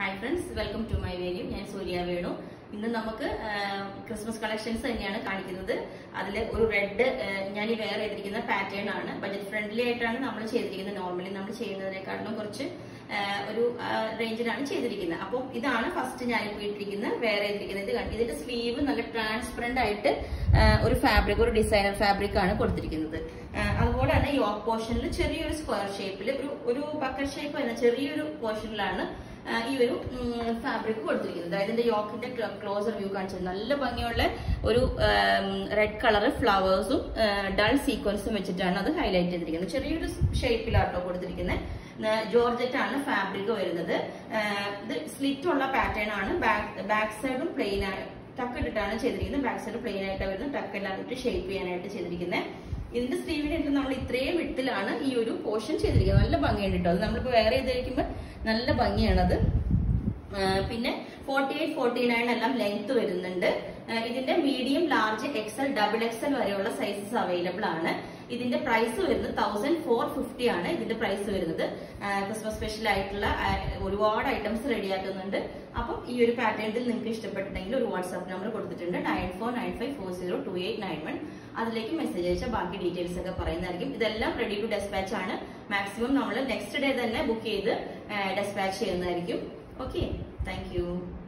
hi friends welcome to my വേരിയം ഞാൻ സൂര്യ വേണു ഇന്ന് നമുക്ക് ക്രിസ്മസ് കളക്ഷൻസ് തന്നെയാണ് കാണിക്കുന്നത് അതിൽ ഒരു റെഡ് ഞാൻ ഈ വെയർ ചെയ്തിരിക്കുന്ന പാറ്റേൺ ആണ് ബജറ്റ് ഫ്രണ്ട്ലി ആയിട്ടാണ് നമ്മൾ ചെയ്തിരിക്കുന്നത് നോർമലി നമ്മൾ ചെയ്യുന്നതിനെക്കാട്ടിലും കുറച്ച് ആ, ഒരു റേഞ്ചിലാണ് ചെയ്തിരിക്കുന്നത് അപ്പം ഇതാണ് ഫസ്റ്റ് ഞാൻ ഇപ്പോൾ ഇട്ടിരിക്കുന്ന വെയർ ചെയ്തിരിക്കുന്നത് ഇത് കണ്ടു ഇതിന്റെ സ്ലീവ് നല്ല ട്രാൻസ്പെറന്റ് ആയിട്ട് ആ, ഒരു ഫാബ്രിക് ഒരു ഡിസൈനർ ഫാബ്രിക് ആണ് കൊടുത്തിരിക്കുന്നത് ആ, അതുപോലെ തന്നെ ഈ ഓഫ് പോർഷനിൽ ചെറിയൊരു സ്ക്വയർ ഷേപ്പിൽ ഒരു ഒരു ബക്കറ്റ് ഷേപ്പ് വരുന്ന ചെറിയൊരു പോർഷനിലാണ് ആ, ഈ ഒരു ഫാബ്രിക് കൊടുത്തിരിക്കുന്നത് അതായത് ഇതിന്റെ യോക്കിന്റെ ക്ലോസർ വ്യൂ കാണിച്ചത് നല്ല ഭംഗിയുള്ള ഒരു റെഡ് കളർ ഫ്ലവേഴ്സും ഡൾ സീക്വൻസും വെച്ചിട്ടാണ് അത് ഹൈലൈറ്റ് ചെയ്തിരിക്കുന്നത് ചെറിയൊരു ഷേപ്പിലാട്ടോ കൊടുത്തിരിക്കുന്നത് ജോർജറ്റ് ആണ് ഫാബ്രിക് വരുന്നത് ആ, ഇത് സ്ലിറ്റ് ഉള്ള പാറ്റേൺ ആണ് ബാക്ക് ബാക്ക് സൈഡും പ്ലെയിൻ ആണ് ടക്ക് ഇട്ടിട്ടാണ് ചെയ്തിരിക്കുന്നത് ബാക്ക് സൈഡ് പ്ലെയിൻ ആയിട്ട് വരുന്നത് ടക്ക് എല്ലാം ഇട്ട് ഷേപ്പ് ചെയ്യാനായിട്ട് ചെയ്തിരിക്കുന്നത് ഇതിന്റെ സ്ലീവിന് ഇട്ട് നമ്മൾ ഇത്രയും വിട്ടിലാണ് ഈ ഒരു പോർഷൻ ചെയ്തിരിക്കുന്നത് നല്ല ഭംഗിയുണ്ട് കേട്ടോ അത് നമ്മളിപ്പോ വേറെ ചെയ്തിരിക്കുമ്പോൾ നല്ല ഭംഗിയാണത് ആ, പിന്നെ ഫോർട്ടി എയ്റ്റ് ഫോർട്ടി നയൻ എല്ലാം ലെങ്ത് വരുന്നുണ്ട് ആ, ഇതിന്റെ medium large XL double XL വരെയുള്ള സൈസസ് അവൈലബിൾ ആണ് ഇതിന്റെ പ്രൈസ് വരുന്നത് തൗസൻഡ് ഫോർ ഫിഫ്റ്റി ആണ് ഇതിന്റെ പ്രൈസ് വരുന്നത് ആ, ക്രിസ്മസ് സ്പെഷ്യൽ ആയിട്ടുള്ള ആ, ഒരുപാട് ഐറ്റംസ് റെഡിയാക്കുന്നുണ്ട് അപ്പം ഈ ഒരു പാറ്റേണിൽ നിങ്ങൾക്ക് ഇഷ്ടപ്പെട്ടിട്ടുണ്ടെങ്കിൽ ഒരു വാട്സാപ്പ് നമ്പർ കൊടുത്തിട്ടുണ്ട് nine four nine five four zero two eight nine one അതിലേക്ക് മെസ്സേജ് അയച്ചാൽ ബാക്കി ഡീറ്റെയിൽസ് ഒക്കെ പറയുന്നതായിരിക്കും ഇതെല്ലാം റെഡി ടു ഡെസ്പാച്ച് ആണ് മാക്സിമം നമ്മൾ നെക്സ്റ്റ് ഡേ തന്നെ ബുക്ക് ചെയ്ത് ഡെസ്പാച്ച് ചെയ്യുന്നതായിരിക്കും ഓക്കെ താങ്ക് യു